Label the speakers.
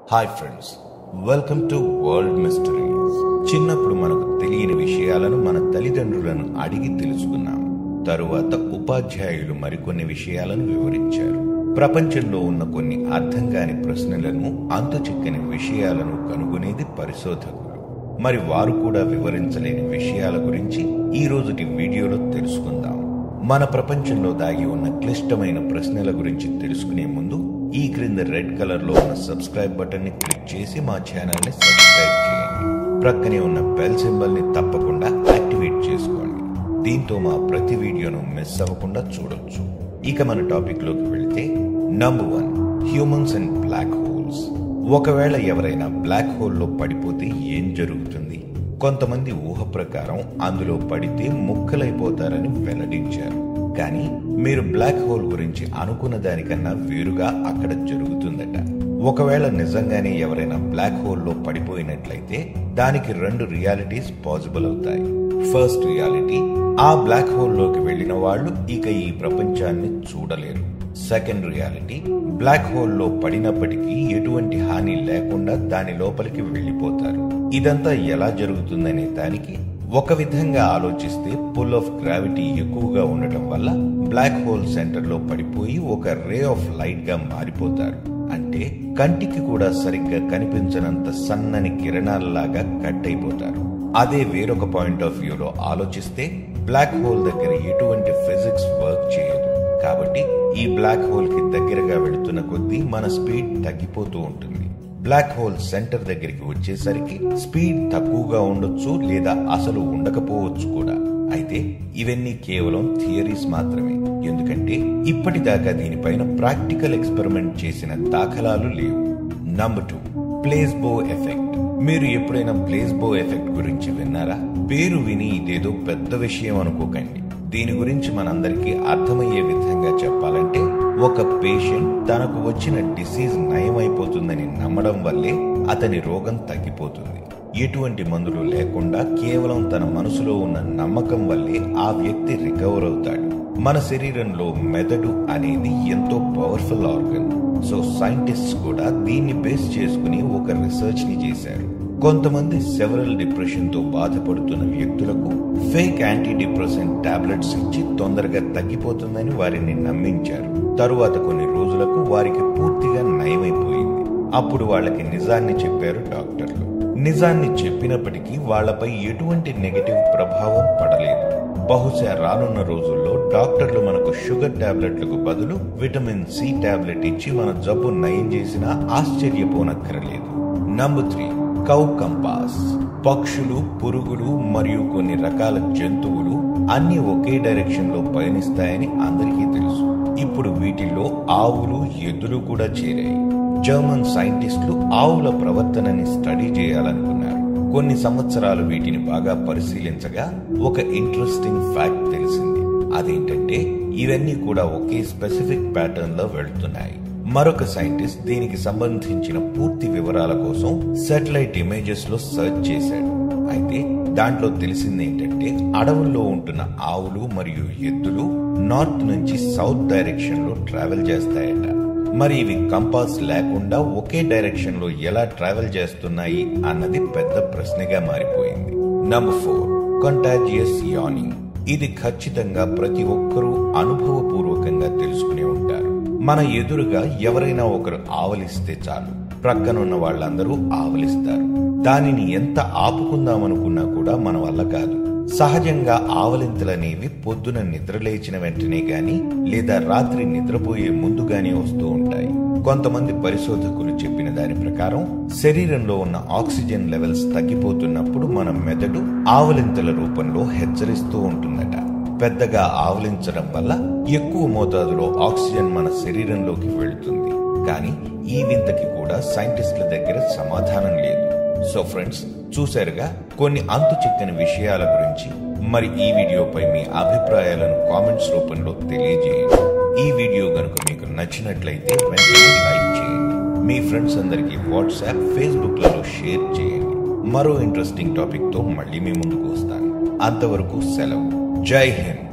Speaker 1: hi friends welcome to world mysteries చిన్నప్పుడు మనకు తెలియని విషయాలను మన తల్లిదండ్రులను అడిగి తెలుసుకున్నాం తరువాత ఉపాధ్యాయులు మరికొన్ని విషయాలను వివరించారు ప్రపంచంలో ఉన్న కొన్ని అర్థం కాని ప్రశ్నలను అంతు చిక్కని విషయాలను కనుగొనేది పరిశోధకులు మరి వారు కూడా వివరించలేని విషయాల గురించి ఈ రోజుటి వీడియోలో తెలుసుకుందాం మన ప్రపంచంలో దాగి ఉన్న క్లిష్టమైన ప్రశ్నల గురించి తెలుసుకునే ముందు ఈ క్రింద రెడ్ కలర్ లో ఉన్న సబ్స్క్రైబ్ బటన్ ని క్లిక్ చేసి మా ఛానల్ ని సబ్స్క్రైబ్ చేయండి ప్రక్కనే ఉన్న బెల్ సింబల్ ని తప్పకుండా యాక్టివేట్ చేసుకోండి దీంతో మా ప్రతి వీడియోను మిస్ అవ్వకుండా చూడొచ్చు ఇక మన టాపిక్ లోకి వెళితే number one humans and black holes ఒకవేళ ఎవరైనా బ్లాక్ హోల్లో పడిపోతే ఏం జరుగుతుంది కొంతమంది ఊహ ప్రకారం అందులో పడితే ముక్కలైపోతారని వెల్లడించారు కానీ మీరు బ్లాక్ హోల్ గురించి అనుకున్న దానికన్నా వేరుగా అక్కడ జరుగుతుందట ఒకవేళ నిజంగానే ఎవరైనా బ్లాక్ హోల్లో పడిపోయినట్లయితే దానికి రెండు రియాలిటీస్ పాసిబుల్ అవుతాయి ఫస్ట్ రియాలిటీ ఆ బ్లాక్ హోల్లోకి వెళ్లిన వాళ్ళు ఇక ఈ ప్రపంచాన్ని చూడలేరు సెకండ్ రియాలిటీ బ్లాక్ హోల్లో పడినప్పటికీ ఎటువంటి హాని లేకుండా దాని లోపలికి వెళ్లిపోతారు ఇదంతా ఎలా జరుగుతుందనే దానికి ఒక విధంగా ఆలోచిస్తే పుల్ ఆఫ్ గ్రావిటీ ఎక్కువగా ఉండటం వల్ల బ్లాక్ హోల్ సెంటర్ లో పడిపోయి ఒక రే ఆఫ్ లైట్ గా మారిపోతారు అంటే కంటికి కూడా సరిగ్గా కనిపించనంత సన్నని కిరణాలలాగా కట్ అయిపోతారు అదే వేరొక పాయింట్ ఆఫ్ వ్యూలో ఆలోచిస్తే బ్లాక్ హోల్ దగ్గర ఎటువంటి ఫిజిక్స్ వర్క్ చేయదు కాబట్టి ఈ బ్లాక్ హోల్ కి దగ్గరగా వెళుతున్న కొద్దీ మన స్పీడ్ తగ్గిపోతూ ఉంటుంది బ్లాక్ హోల్ సెంటర్ దగ్గరికి వచ్చేసరికి స్పీడ్ తక్కువగా ఉండొచ్చు లేదా అసలు ఉండకపోవచ్చు కూడా అయితే ఇవన్నీ కేవలం థియరీస్ మాత్రమే ఎందుకంటే ఇప్పటిదాకా దీనిపైన ప్రాక్టికల్ ఎక్స్పెరిమెంట్ చేసిన దాఖలాలు లేవు నంబర్ టూ ప్లేస్బో ఎఫెక్ట్ మీరు ఎప్పుడైనా ప్లేస్బో ఎఫెక్ట్ గురించి విన్నారా పేరు విని ఇదేదో పెద్ద విషయం అనుకోకండి దీని గురించి మనందరికీ అర్థమయ్యే విధంగా చెప్పాలంటే ఒక పేషెంట్ తనకు వచ్చిన డిసీజ్ నయమైపోతుందని నమ్మడం వల్లే అతని రోగం తగ్గిపోతుంది ఎటువంటి మందులు లేకుండా కేవలం తన మనసులో ఉన్న నమ్మకం వల్లే ఆ వ్యక్తి రికవర్ అవుతాడు మన శరీరంలో మెదడు అనేది ఎంతో పవర్ఫుల్ ఆర్గన్ సో సైంటిస్ట్స్ కూడా దీన్ని బేస్ చేసుకుని ఒక రీసెర్చ్ ని చేశారు కొంతమంది సెవరల్ డిప్రెషన్ తో బాధపడుతున్న వ్యక్తులకు ఫేక్ యాంటీ డిప్రెసెంట్ టాబ్లెట్స్ ఇచ్చి తొందరగా తగ్గిపోతుందని వారిని నమ్మించారు తరువాత కొన్ని రోజులకు వారికి పూర్తిగా నయమైపోయింది అప్పుడు వాళ్ళకి నిజాన్ని చెప్పారు డాక్టర్లు నిజాన్ని చెప్పినప్పటికీ వాళ్లపై ఎటువంటి నెగటివ్ ప్రభావం పడలేదు బహుశా రానున్న రోజుల్లో డాక్టర్లు మనకు షుగర్ టాబ్లెట్లకు బదులు విటమిన్ సి టాబ్లెట్ ఇచ్చి మన జబ్బు నయం చేసినా ఆశ్చర్యపోనక్కరలేదు నంబర్ త్రీ కౌ కంపాస్ పక్షులు పురుగులు మరియు కొన్ని రకాల జంతువులు అన్ని ఒకే డైరెక్షన్ లో పయనిస్తాయని అందరికీ తెలుసు ఇప్పుడు వీటిల్లో ఆవులు ఎద్దులు కూడా చేరాయి జర్మన్ సైంటిస్టులు ఆవుల ప్రవర్తనని స్టడీ చేయాలనుకున్నారు కొన్ని సంవత్సరాలు వీటిని బాగా పరిశీలించగా ఒక ఇంట్రెస్టింగ్ ఫ్యాక్ట్ తెలిసింది అదేంటంటే ఇవన్నీ కూడా ఒకే స్పెసిఫిక్ ప్యాటర్న్ లో వెళ్తున్నాయి మరొక సైంటిస్ట్ దీనికి సంబంధించిన పూర్తి వివరాల కోసం శాటిలైట్ ఇమేజెస్ లో సెర్చ్ చేశాడు అయితే దాంట్లో తెలిసింది ఏంటంటే అడవుల్లో ఉంటున్న ఆవులు మరియు ఎద్దులు నార్త్ నుంచి సౌత్ డైరెక్షన్ లో ట్రావెల్ చేస్తాయట మరి ఇవి కంపాస్ లేకుండా ఒకే డైరెక్షన్ లో ఎలా ట్రావెల్ చేస్తున్నాయి అన్నది పెద్ద ప్రశ్నగా మారిపోయింది నంబర్ ఫోర్ కంటాజియస్ యానింగ్ ఇది ఖచ్చితంగా ప్రతి ఒక్కరూ అనుభవపూర్వకంగా తెలుసుకునే ఉంటారు మన ఎదురుగా ఎవరైనా ఒకరు ఆవలిస్తే చాలు ప్రక్కనున్న వాళ్ళందరూ ఆవలిస్తారు దానిని ఎంత ఆపుకుందామనుకున్నా కూడా మన వల్ల కాదు సహజంగా ఆవలింతలనేవి పొద్దున నిద్రలేచిన వెంటనే గాని లేదా రాత్రి నిద్రపోయే ముందుగానే వస్తూ ఉంటాయి కొంతమంది పరిశోధకులు చెప్పిన దాని ప్రకారం శరీరంలో ఉన్న ఆక్సిజన్ లెవెల్స్ తగ్గిపోతున్నప్పుడు మన మెదడు ఆవలింతల రూపంలో హెచ్చరిస్తూ ఉంటుందట పెద్దగా ఆవలించడం వల్ల ఎక్కువ మోతాదులో ఆక్సిజన్ మన శరీరంలోకి వెళుతుంది కానీ ఈ వింతకి కూడా సైంటిస్టుల దగ్గర సమాధానం లేదు సో ఫ్రెండ్స్ చూశారుగా కొన్ని అంతు చిక్కని విషయాల గురించి మరి ఈ వీడియోపై మీ అభిప్రాయాలను కామెంట్స్ రూపంలో తెలియజేయండి ఈ వీడియో గనుక మీకు నచ్చినట్లయితే వెంటనే లైక్ చేయండి మీ ఫ్రెండ్స్ అందరికీ వాట్సాప్ ఫేస్బుక్ లలో షేర్ చేయండి మరో ఇంట్రెస్టింగ్ టాపిక్ తో మళ్ళీ మీ ముందుకు వస్తాను అంతవరకు సెలవు జై హింద్